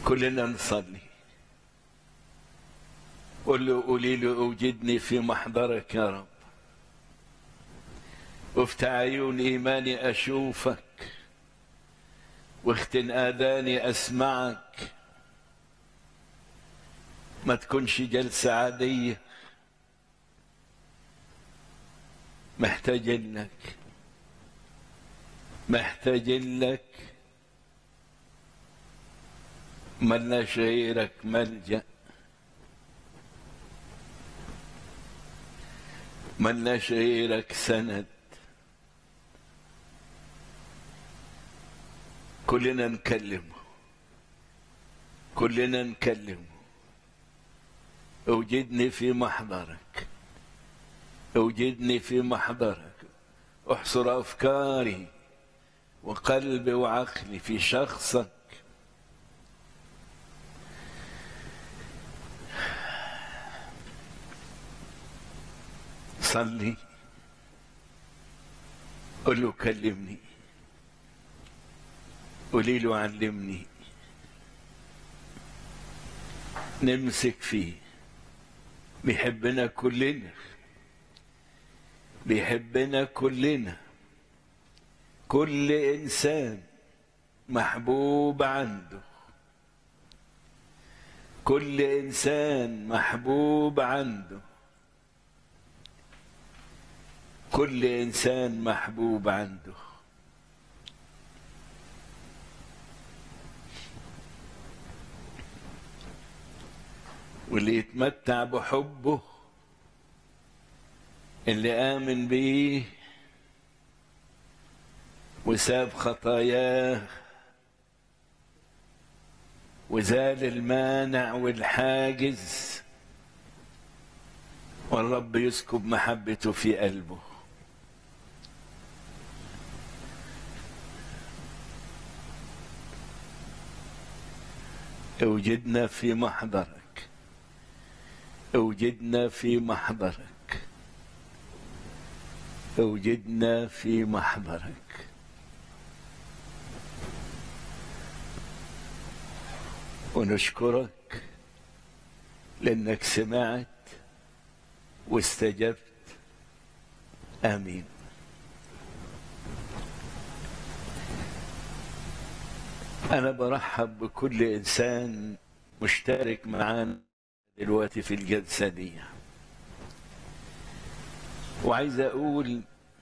كلنا نصلي قل له قولي له اوجدني في محضرك يا رب وافتح عيون ايماني اشوفك واختن اذاني اسمعك ما تكونش جلسه عاديه محتاج لك محتاج لك ملناش غيرك ملجأ ملناش غيرك سند كلنا نكلمه كلنا نكلمه اوجدني في محضرك اوجدني في محضرك احصر افكاري وقلبي وعقلي في شخصك صلي قل له كلمني قولي له علمني نمسك فيه بيحبنا كلنا بيحبنا كلنا كل انسان محبوب عنده كل انسان محبوب عنده كل انسان محبوب عنده واللي يتمتع بحبه اللي آمن بيه وساب خطاياه وزال المانع والحاجز والرب يسكب محبته في قلبه اوجدنا في محضرك اوجدنا في محضرك اوجدنا في محضرك ونشكرك لانك سمعت واستجبت امين انا برحب بكل انسان مشترك معانا دلوقتي في الجلسه دي وعايز اقول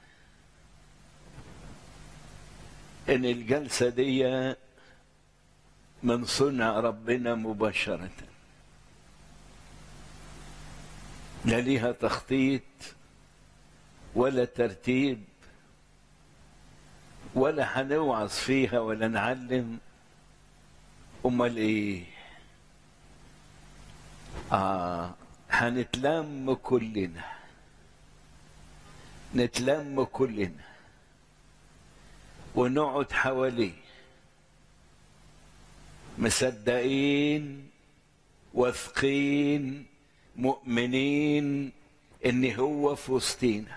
ان الجلسه دي من صنع ربنا مباشره لا ليها تخطيط ولا ترتيب ولا هنوعظ فيها ولا نعلم امال ايه اه هنتلم كلنا نتلم كلنا ونقعد حواليه مصدقين واثقين مؤمنين ان هو في وسطينا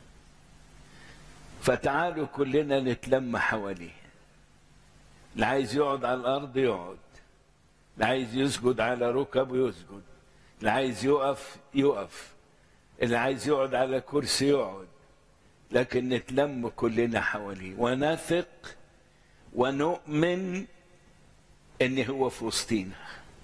فتعالوا كلنا نتلم حواليه اللي عايز يقعد على الارض يقعد اللي عايز يسجد على ركبه يسجد اللي عايز يقف يقف اللي عايز يقعد على كرسي يقعد لكن نتلم كلنا حواليه ونثق ونؤمن ان هو في وسطينا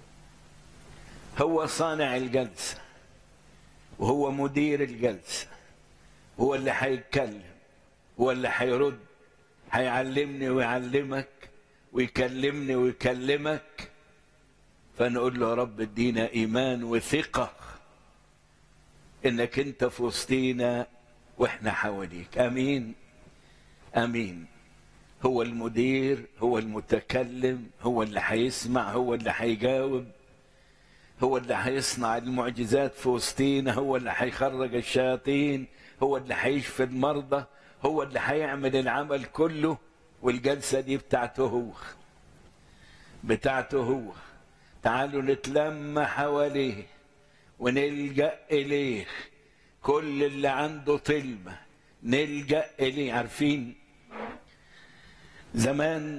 هو صانع الجلسه وهو مدير الجلسه هو اللي هيتكلم هو اللي هيرد هيعلمني ويعلمك ويكلمني ويكلمك فنقول له يا رب ادينا ايمان وثقه انك انت في وسطينا واحنا حواليك امين امين هو المدير هو المتكلم هو اللي هيسمع هو اللي هيجاوب هو اللي هيصنع المعجزات في وسطينا هو اللي هيخرج الشياطين هو اللي هيشفي المرضى هو اللي هيعمل العمل كله والجلسه دي بتاعته هو بتاعته هو تعالوا نتلم حواليه ونلجا اليه كل اللي عنده طلبه نلجا اليه عارفين زمان